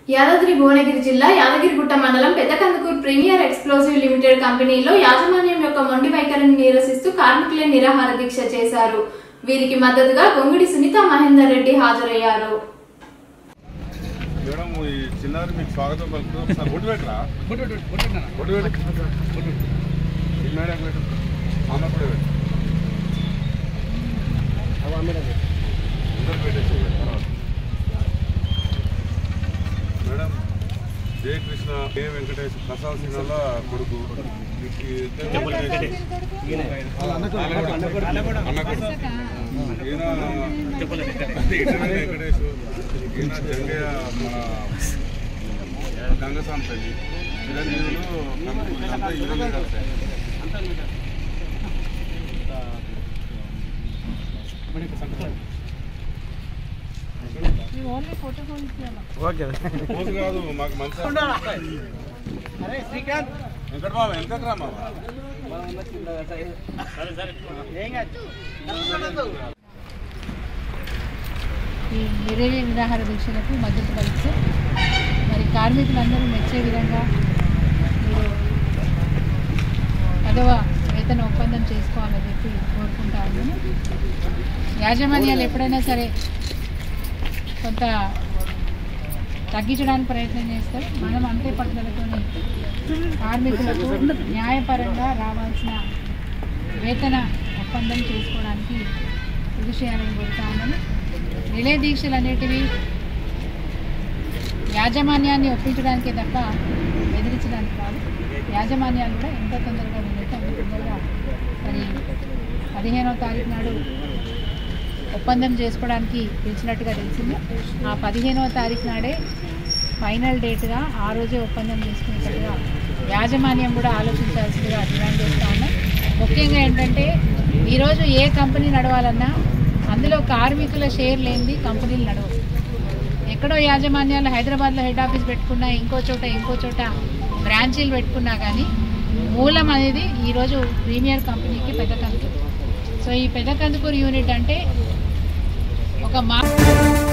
యాదాద్రి భువనగిరి జిల్లా యాదగిరిగుట్ట మండలం పెద్దకందుకూరు premier explosive limited కంపెనీలో యాజమాన్యం యొక్క మొండి వైఖరిని నిరసిస్తూ కార్మికులే నిరాహార దీక్ష చేశారు వీరికి మద్దతుగా గొంగుడి సునీత మహేందర్ రెడ్డి హాజరయ్యారు మేడం ఈ చిన్నారి మీకు స్వాగతం పలుకుతూ ఒకసారి బొట్టు పెట్టరా బొట్టు పెట్టు ఈ మేడం పెట్టు ఆమె కూడా పెట్టు అందరు పెట్టేసి తర్వాత. మేడం జయ కృష్ణ ఏ వెంకటేష్ ప్రసాద్ సిన్హాల కొడుకు వీరికి ఇద్దరు అన్నకు ఈయన ఇటవెంకటేష్ ఈయన జంగయ్య మన గంగసాం తల్లి చిరంజీవులు వీళ్ళంతా హీరో లీడర్సే. పోజు కాదు మాకు మంచి వెంకట బాబు వెంకట రామా ఈ నిరయ నిరాహార దీక్షలకు మద్దతు పలుకుతూ మరి కార్మికులందరూ మెచ్చే విధంగా మీరు పదవ వేతన ఒప్పందం చేసుకోవాలని చెప్పి కోరుకుంటా ఉన్నాను యాజమాన్యాలు ఎప్పుడైనా సరే కొంత తగ్గించడానికి ప్రయత్నం చేస్తారు మనం అంతే పట్టుదలతో కార్మికులకు న్యాయపరంగా రావాల్సిన వేతన ఒప్పందం చేసుకోవడానికి కృషి చేయాలని కోరుతా ఉన్నాను రిలే దీక్షలు అనేటివి యాజమాన్యాన్ని ఒప్పించడానికే తప్ప బెదిరించడానికి కాదు యాజమాన్యాలు కూడా ఎంత తొందరగా వీలైతే అంత తొందరగా మరి పదిహేనవ తారీఖు నాడు ఒప్పందం చేసుకోవడానికి పిలిచినట్టుగా తెలిసింది ఆ పదిహేనవ తారీఖు నాడే ఫైనల్ డేట్గా ఆ రోజే ఒప్పందం చేసుకునేటట్టుగా యాజమాన్యం కూడా ఆలోచించాల్సిందిగా డిమాండ్ చేస్తా ఉన్నాం ముఖ్యంగా ఏంటంటే ఈరోజు ఏ కంపెనీ నడవాలన్నా అందులో కార్మికుల షేర్ లేనిది కంపెనీలు నడవవు ఎక్కడో యాజమాన్యాలు హైదరాబాద్లో హెడ్ ఆఫీస్ పెట్టుకున్నా ఇంకో చోట ఇంకో చోట బ్రాంచీలు పెట్టుకున్నా కానీ మూలం అనేది ఈరోజు ప్రీమియర్ కంపెనీకి పెద్ద కందుకూరు సో ఈ పెద్ద కందుకూరు యూనిట్ అంటే ఒక మా